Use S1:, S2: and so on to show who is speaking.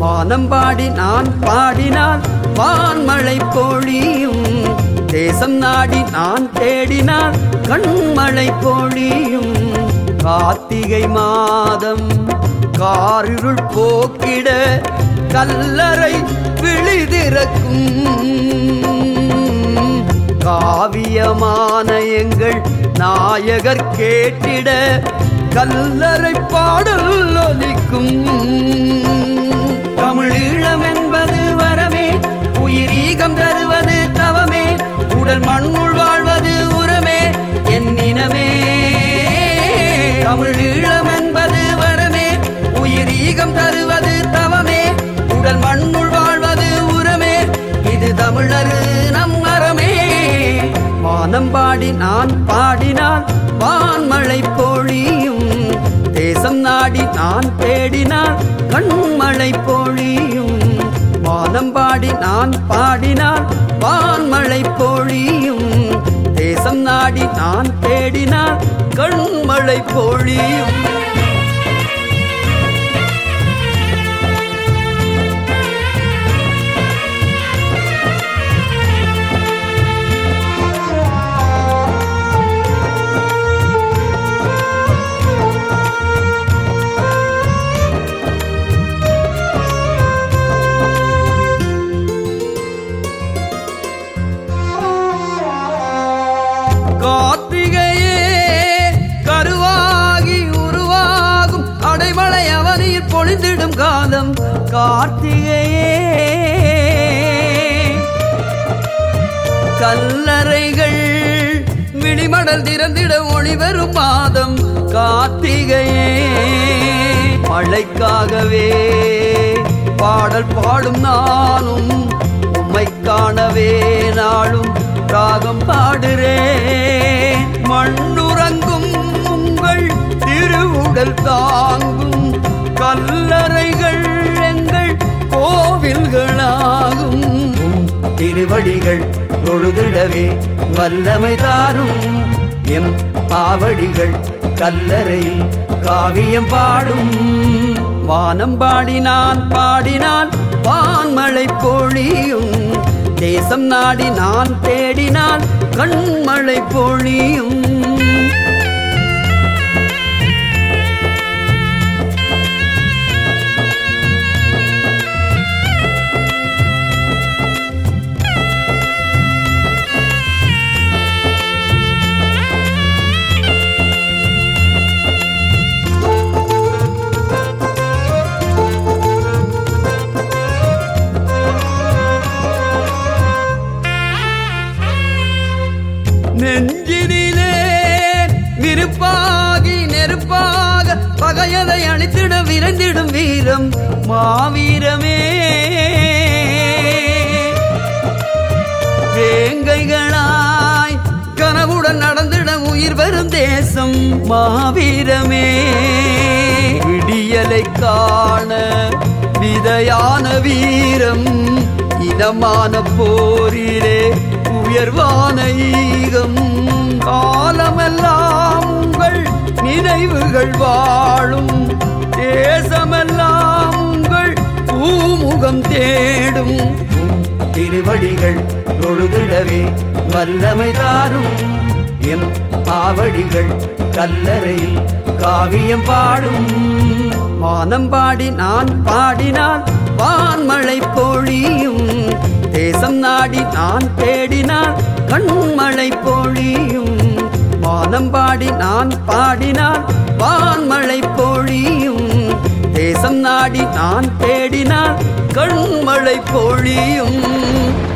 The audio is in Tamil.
S1: வானம் பாடி நான் பாடினால் வான்மழை பொழியும் தேசம் நாடி நான் தேடினால் கண்மழை பொழியும் கார்த்திகை மாதம் காரிருள் போக்கிட கல்லறை விழிதிறக்கும் காவியமான எங்கள் நாயகர் கேட்டிட கல்லறை பாடல் ஒலிக்கும் தமிழீழம் என்பது வரமே உயிரீகம் தருவது தவமே உடல் மண்ணுள் வாழ்வது உரமே என் இனமே தமிழீழம் என்பது வரமே உயிரீகம் தருவது தவமே உடல் மண்ணுள் வாழ்வது உரமே இது தமிழர் நம் அறமே வானம் பாடி நான் பாடினால் வான்மழை பொழியும் தேசம் நாடி நான் தேடினால் கண்மழை பொழியும் வானம் பாடி நான் பாடினால் வான்மழை பொழியும் தேசம் நாடி நான் தேடினால் கண்மழை பொழியும் கார்த்திகையே கருவாகி உருவாகும் அடைமலை அவனில் பொழிந்திடும் காலம் கார்த்திகையே கல்லறைகள் விழிமடல் திறந்திட ஒளிவரும் மாதம் கார்த்திகையே மழைக்காகவே பாடல் பாடும் நானும் உம்மை காணவே நாளும் ராகம் பாடுறேன் மண்ணுறங்கும் உங்கள் திருவுடல் தாங்கும் கல்லறைகள் எங்கள் கோவில்களாகும் உம் திருவடிகள் தொழுதிடவே வல்லமை தாரும் எம் பாவடிகள் கல்லறையில் காவியம் பாடும் வானம் பாடினான் பாடினான் வான்மழை பொழியும் தேசம் நாடி நான் தேடினால் கண்மழை பொழியும் நெஞ்சினிலே விருப்பாகி நெருப்பாக பகையதை அழித்திட விரைந்திடும் வீரம் மாவீரமே வேங்கைகளாய் கனவுடன் நடந்திட உயிர் வரும் தேசம் மாவீரமே விடியலை காண விதையான வீரம் இதமான போரிலே உயர்வான ஈகம் காலமெல்லாம் உங்கள் நினைவுகள் வாழும் தேசமெல்லாம் உங்கள் பூமுகம் தேடும் திருவடிகள் தொழுதிடவே வல்லமை தாரும் எம் ஆவடிகள் கல்லறையில் காவியம் பாடும் வானம் பாடி நான் பாடினால் வான்மழை பொழியும் தேசம் நாடி நான் தேடினால் கண்மழை பொழியும் வானம் பாடி நான் பாடினால் வான்மழை பொழியும் தேசம் நாடி நான் தேடினால் கண்மழை பொழியும்